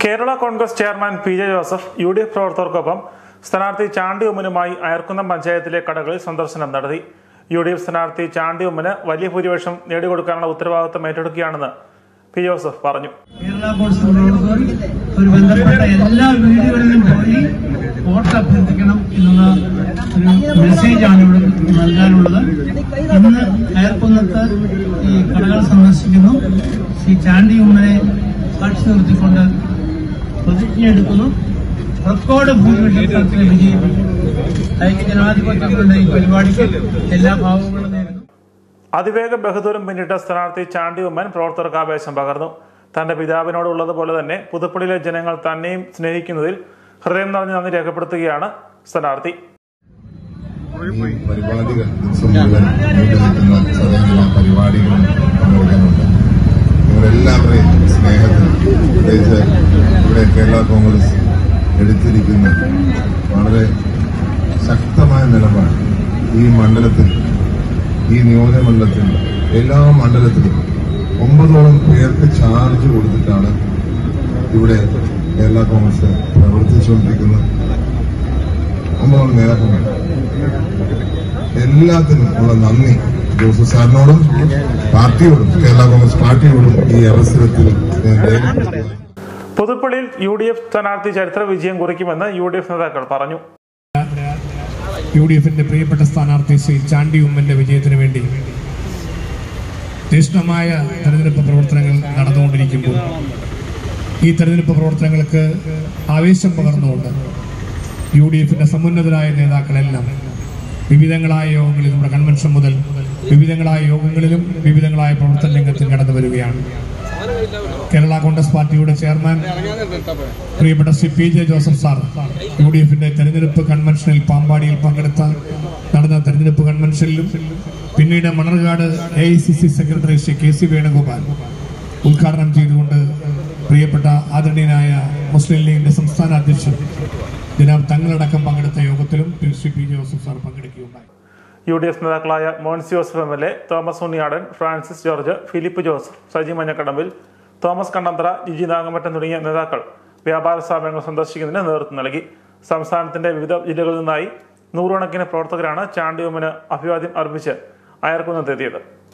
Kerala Congress chairman P J Joseph U D F പ്രവർത്തകർക്കൊപ്പം സ്ഥാനാർത്ഥി ചാണ്ടി ഉമ്മനുമായി അയർക്കുന്നം പഞ്ചായത്തിലെ കടകളിൽ സന്ദർശനം നടത്തി യു ഡി എഫ് സ്ഥാനാർത്ഥി ചാണ്ടി ഉമ്മന് വലിയ ഭൂരിപക്ഷം നേടിക്കൊടുക്കാനുള്ള ഉത്തരവാദിത്തം ഏറ്റെടുക്കുകയാണെന്ന് പി ജോസഫ് പറഞ്ഞു കേരള കോൺഗ്രസ് പ്രവർത്തകർ ഒരു ബന്ധപ്പെട്ട എല്ലാ വീടുകളിലും പോയി വോട്ട് അഭ്യർത്ഥിക്കണം എന്നുള്ള ഒരു മെസ്സേജാണ് ഇവിടെ നൽകാനുള്ളത് ഇന്ന് അയർക്കുന്നത്ത് ഈ കടകൾ സന്ദർശിക്കുന്നു ശ്രീ ചാണ്ടി ഉമ്മനെ സാക്ഷി നിർത്തിക്കൊണ്ട് പ്രതിജ്ഞ എടുക്കുന്നു റെക്കോർഡ് ഭൂരിപക്ഷത്തിൽ വിജയിപ്പിക്കും ഐക്യ ജനാധിപത്യങ്ങളുടെ ഈ പരിപാടിക്ക് എല്ലാ ഭാവങ്ങളും നേരുന്നു അതിവേഗ ബഹദൂരം പിന്നിട്ട സ്ഥാനാർത്ഥി ചാണ്ടി ഉമ്മൻ പ്രവർത്തകർക്ക് ആവേശം പകർന്നു തന്റെ പിതാവിനോടുള്ളതുപോലെ തന്നെ പുതുപ്പള്ളിയിലെ ജനങ്ങൾ തന്നെയും സ്നേഹിക്കുന്നതിൽ ഹൃദയം നിറഞ്ഞ നന്ദി രേഖപ്പെടുത്തുകയാണ് സ്ഥാനാർത്ഥി ഈ പരിപാടികൾ ദിവസം മുഴുവൻ നീണ്ടു നിൽക്കുന്ന ചടങ്ങുകളും പരിപാടികളും പങ്കെടുക്കുന്നുണ്ട് ഇവരെല്ലാവരെയും സ്നേഹത്തിൽ പ്രത്യേകിച്ച് ഇവിടെ കേരള കോൺഗ്രസ് എടുത്തിരിക്കുന്ന വളരെ ശക്തമായ നിലപാട് ഈ മണ്ഡലത്തിൽ ഈ നിയോജകമണ്ഡലത്തിൽ എല്ലാ മണ്ഡലത്തിലും ഒമ്പതോളം പേർക്ക് ചാർജ് കൊടുത്തിട്ടാണ് ഇവിടെ കേരള കോൺഗ്രസ് പ്രവർത്തിച്ചുകൊണ്ടിരിക്കുന്നത് ഒമ്പതോളം നേതാക്കന്മാർ എല്ലാത്തിനും ഉള്ള നന്ദി ജോസഫ് സാറിനോടും പാർട്ടിയോടും കേരള കോൺഗ്രസ് പാർട്ടിയോടും ഈ അവസരത്തിൽ ഞാൻ രേഖപ്പെടുത്തുന്നു പുതുപ്പള്ളിയിൽ യു ഡി എഫ് സ്ഥാനാർത്ഥി ചരിത്ര വിജയം കുറിക്കുമെന്ന് യു ഡി എഫ് നേതാക്കൾ പറഞ്ഞു യു ഡി എഫിന്റെ പ്രിയപ്പെട്ട സ്ഥാനാർത്ഥി ശ്രീ ചാണ്ടി ഉമ്മന്റെ വിജയത്തിന് വേണ്ടി തീക്ഷ്ണമായ തെരഞ്ഞെടുപ്പ് പ്രവർത്തനങ്ങൾ നടന്നുകൊണ്ടിരിക്കുമ്പോൾ ഈ തെരഞ്ഞെടുപ്പ് പ്രവർത്തനങ്ങൾക്ക് ആവേശം പകർന്നുകൊണ്ട് യു ഡി എഫിന്റെ സമുന്നതരായ നേതാക്കളെല്ലാം വിവിധങ്ങളായ യോഗങ്ങളിൽ നമ്മുടെ കൺവെൻഷൻ മുതൽ വിവിധങ്ങളായ യോഗങ്ങളിലും വിവിധങ്ങളായ പ്രവർത്തന രംഗത്തും കടന്നു വരികയാണ് കേരള കോൺഗ്രസ് പാർട്ടിയുടെ ചെയർമാൻ പ്രിയപ്പെട്ട Shri P J Joseph sir U D എഫിന്റെ തെരഞ്ഞെടുപ്പ് കൺവെൻഷനിൽ പാമ്പാടിയിൽ പങ്കെടുത്ത നടന്ന തെരഞ്ഞെടുപ്പ് കൺവെൻഷനിലും പിന്നീട് Manarcad A I C C secretary Shri K C Venugopal ഉദ്ഘാടനം ചെയ്തുകൊണ്ട് പ്രിയപ്പെട്ട ആദരണീയനായ മുസ്ലിം ലീഗിന്റെ സംസ്ഥാന അധ്യക്ഷൻ ജനാബ് തങ്ങളടക്കം പങ്കെടുത്ത യോഗത്തിലും Shri P J Joseph sir പങ്കെടുക്കുകയുണ്ടായി യു ഡി എഫ് നേതാക്കളായ Monsy Joseph M L A Thomas Unniyadan Francis George Philip Joseph Saji Manjakadambil Thomas Kannanthara Jiji Nagamattam തുടങ്ങിയ നേതാക്കൾ വ്യാപാര സ്ഥാപനങ്ങൾ സന്ദർശിക്കുന്നതിന് നേതൃത്വം നൽകി സംസ്ഥാനത്തിന്റെ വിവിധ ജില്ലകളിൽ നിന്നായി നൂറുകണക്കിന് പ്രവർത്തകരാണ് ചാണ്ടിയുമ്മന് അഭിവാദ്യം അർപ്പിച്ച് അയർക്കുന്നതെത്തിയത്